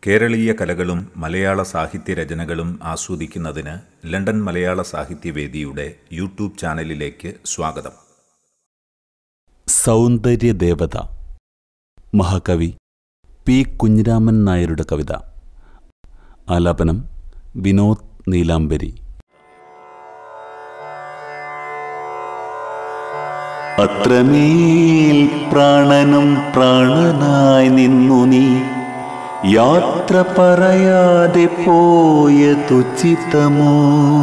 കേരളീയ കലകളും മലയാള സാഹിത്യ രചനകളും ആസ്വദിക്കുന്നതിന് ലണ്ടൻ മലയാള സാഹിത്യവേദിയുടെ യൂട്യൂബ് ചാനലിലേക്ക് സ്വാഗതം സൗന്ദര്യദേവത മഹാകവി പി കുഞ്ഞിരാമൻ നായരുടെ കവിത ആലാപനം വിനോദ് നീലാംബരി അത്രമേൽ പ്രാണനും പ്രാണനായി നിന്നു നീ യാത്ര പറയാതെ പോയതുചിതമോ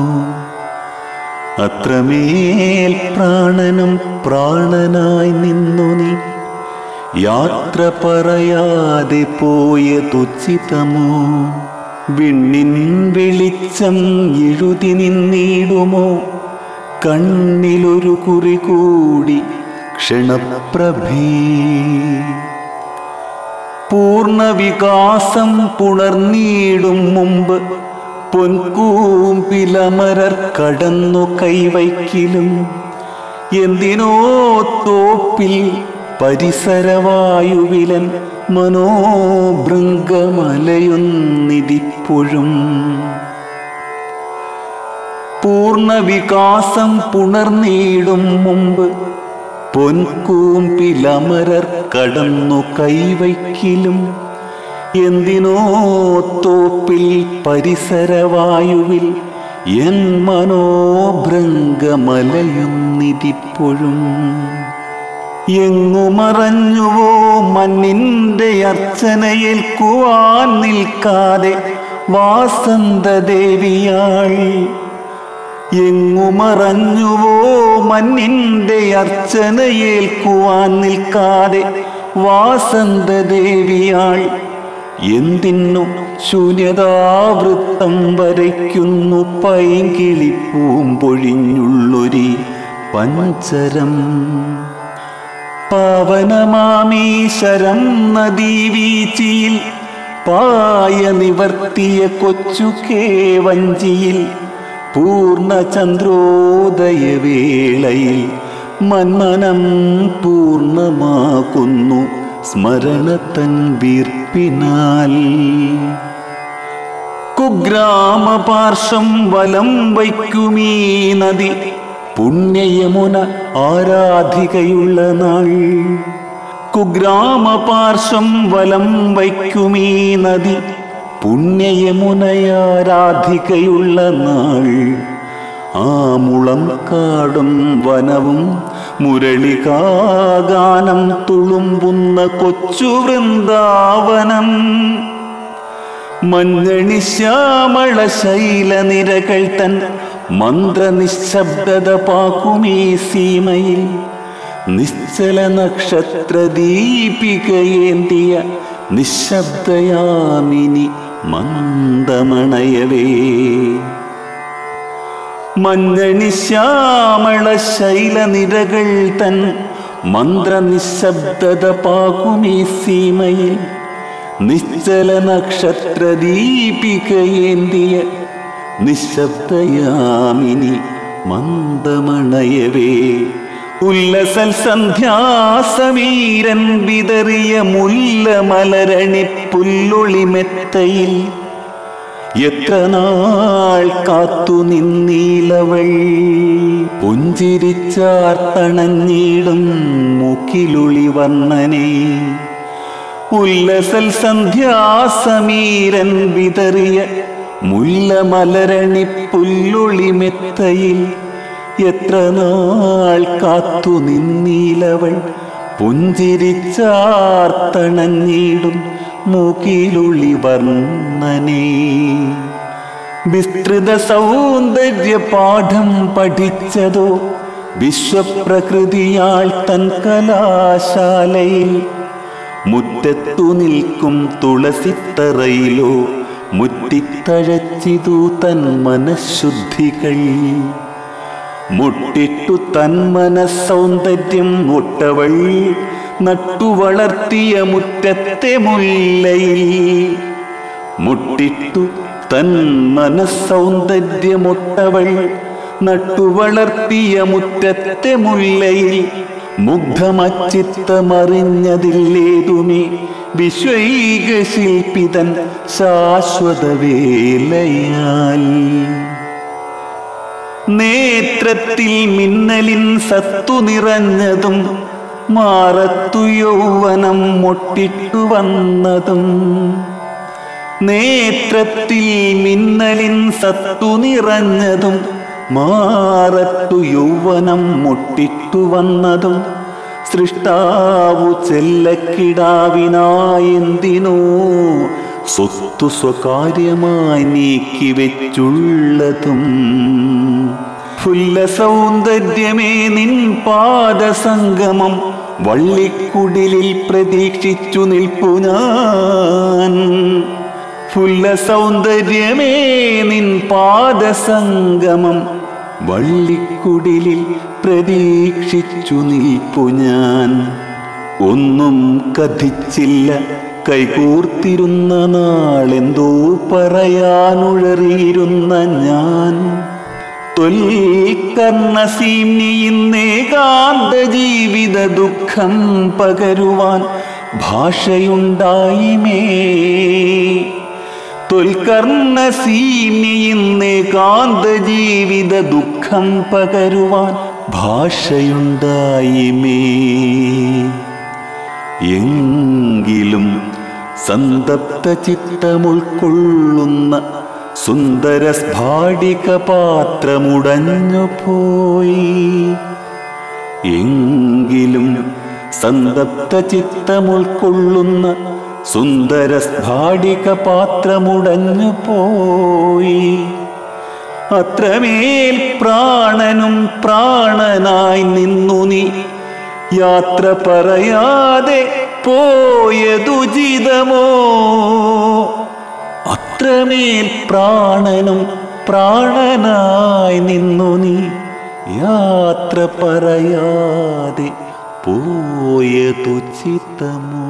അത്രമേൽ പ്രാണനും പ്രാണനായി നിന്നു നീ യാത്ര പറയാതെ പോയതുചിതമോ വിണ്ണിൻ വെളിച്ചം എഴുതി നിന്നിടുമോ കണ്ണിലൊരു കുറി കൂടി ക്ഷണപ്രഭേ പൂർണ്ണവികാസം പുണർന്നീടും മുമ്പ് പൊൻകൂമ്പിലമരർ കടന്നു കൈവയ്ക്കിലും എന്തിനോ തോപ്പിൽ പരിസരവായുവിലൻ മനോഭൃംഗമലയുന്നിതിപ്പോഴും പൂർണ്ണവികാസം പുണർന്നീടും മുമ്പ് പൊൻകൂമ്പിലമരർ കടന്നു കൈവയ്ക്കിലും എന്തിനോ തോപ്പിൽ പരിസരവായുവിൽ എൻ മനോഭൃംഗമലയുന്നിതിപ്പോഴും എങ്ങു മറഞ്ഞുവോ മണ്ണിൻ്റെ അർച്ചനയേൽക്കുവാൻ നിൽക്കാതെ വാസന്തദേവിയാൾ എങ്ങു മറഞ്ഞുവോ മണ്ണിൻ്റെ അർച്ചനയേൽക്കുവാൻ നിൽക്കാതെ വാസന്തദേവിയാൾ എന്തിനു ശൂന്യതാവൃത്തം വരയ്ക്കുന്നു പൈങ്കിളിപ്പൂമ്പൊഴിഞ്ഞുള്ളൊരി പഞ്ചരം പാവനമാമീശരം നദീവീച്ചിയിൽ പായ നിവർത്തിയ കൊച്ചു കേവഞ്ചിയിൽ പൂർണ്ണചന്ദ്രോദയവേളയിൽ മന്മനം പൂർണ്ണമാക്കുന്നു സ്മരണത്തൻ വീർപ്പിനാൽ കുഗ്രാമപാർശ്വം വലം വയ്ക്കുമീ നദി പുണ്യയമുന ആരാധികയുള്ള നാൾ കുഗ്രാമപാർശ്വം വലം വയ്ക്കുമീ നദി പുണ്യയമുനയാരാധികയുള്ള നാൾ ആ മുളം കാടും വനവും മുരളികാഗാനം തുളുമ്പുന്ന കൊച്ചു വൃന്ദാവനം മഞ്ഞണി ശ്യാമള ശൈലനിരകൾ തൻ മന്ത്രനിശബ്ദത പാക്കുമീ സീമയിൽ നിശ്ചല നക്ഷത്ര ദീപികയേന്തിയ നിശബ്ദയാമിനി മന്ദമണയവേ മഞ്ഞണി ശ്യാമള ശൈലനിരകൾ തൻ മന്ത്രനിശബ്ദത പാകുമീ സീമയിൽ നിശ്ചല നക്ഷത്ര ദീപികയേന്തിയ നിശബ്ദയാമിനി മന്ദമണയവേ ഉല്ലസൽ സന്ധ്യാസമീരൻ വിതറിയ മുല്ല മലരണി പുല്ലൊളിമെത്തയിൽ എത്ര നാൾ കാത്തു നിന്നീലവൾ പുഞ്ചിരിച്ചാർത്തണഞ്ഞിടും മുക്കിലുളി വർണ്ണനെ ഉല്ലസൽ സന്ധ്യാസമീരൻ വിതറിയ മുല്ല മലരണി പുല്ലൊളിമെത്തയിൽ എത്ര നാൾ കാത്തു നിന്നീലവൾ പുഞ്ചിരിച്ചാർത്തണഞ്ഞിടും മൂക്കിലുള്ളി വർണ്ണനേ വിസ്തൃത സൗന്ദര്യ പാഠം പഠിച്ചതോ വിശ്വപ്രകൃതിയാൾ തൻ കലാശാലയിൽ മുറ്റത്തു നിൽക്കും തുളസിത്തറയിലോ മുറ്റിത്തഴച്ചിതു തൻ മനഃശുദ്ധികൾ മുട്ടിട്ടു തൻ മനസ്സൗന്ദര്യം മുട്ടവൾ നട്ടുവളർത്തിയ മുറ്റത്തെ മുല്ലയിൽ മുട്ടിട്ടു തൻ മനസ്സൗന്ദര്യമൊട്ടവൾ നട്ടുവളർത്തിയ മുറ്റത്തെ മുല്ലയിൽ മുഗ്ധമച്ചിത്തമറിഞ്ഞതില്ലേതുമേ വിശ്വൈക ശില്പിതൻ ശാശ്വത വേലയാൽ നേത്രത്തിൽ മിന്നലിൻ സത്തു നിറഞ്ഞതും മാറത്തു യൗവനം മൊട്ടിട്ടു വന്നതും നേത്രത്തിൽ മിന്നലിൻ സത്തു നിറഞ്ഞതും മാറത്തു യൗവനം മുട്ടിട്ടു വന്നതും സൃഷ്ടാവു ചെല്ലക്കിടാവിനായെന്തിനോ സ്വത്തു സ്വകാര്യമായി നീക്കി വെച്ചുള്ളതും ഫുല്ല സൗന്ദര്യമേ നിൻ പാദസംഗമം വള്ളിക്കുടിലിൽ പ്രതീക്ഷിച്ചു നിൽപ്പു ഞാൻ ഫുല്ല സൗന്ദര്യമേ നിൻ പാദസംഗമം വള്ളിക്കുടിലിൽ പ്രതീക്ഷിച്ചു നിൽപ്പു ഞാൻ ഒന്നും കഥിച്ചില്ല കൈകൂർത്തിരുന്ന നാളെന്തോ പറയാനുഴറിയിരുന്ന ഞാൻ തൊൽക്കർണസീമ്യയിന്നേകാന്ത ജീവിത ദുഃഖം പകരുവാൻ ഭാഷയുണ്ടായിമേ തൊൽക്കർണസീമ്യയിന്നേകാന്ത ജീവിത ദുഃഖം പകരുവാൻ ഭാഷയുണ്ടായിമേ എങ്കിലും സന്തപ്ത ചിത്തമുൾക്കൊള്ളുന്ന സുന്ദര സ്ഫാടിക പാത്രമുടഞ്ഞു പോയി എങ്കിലും സന്തപ്ത ചിത്തമുൾക്കൊള്ളുന്ന സുന്ദര സ്ഫാടിക പാത്രമുടഞ്ഞു പോയി അത്രമേൽ പ്രാണനും പ്രാണനായി നിന്നു നീ യാത്ര പറയാതെ പോയതുചിതമോ അത്രമേൽ പ്രാണനും പ്രാണനായി നിന്നു നീ യാത്ര പറയാതെ പോയതുചിതമോ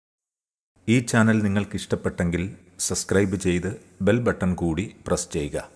ഈ ചാനൽ നിങ്ങൾക്ക് ഇഷ്ടപ്പെട്ടെങ്കിൽ സബ്സ്ക്രൈബ് ചെയ്ത് ബെൽ ബട്ടൺ കൂടി പ്രസ് ചെയ്യുക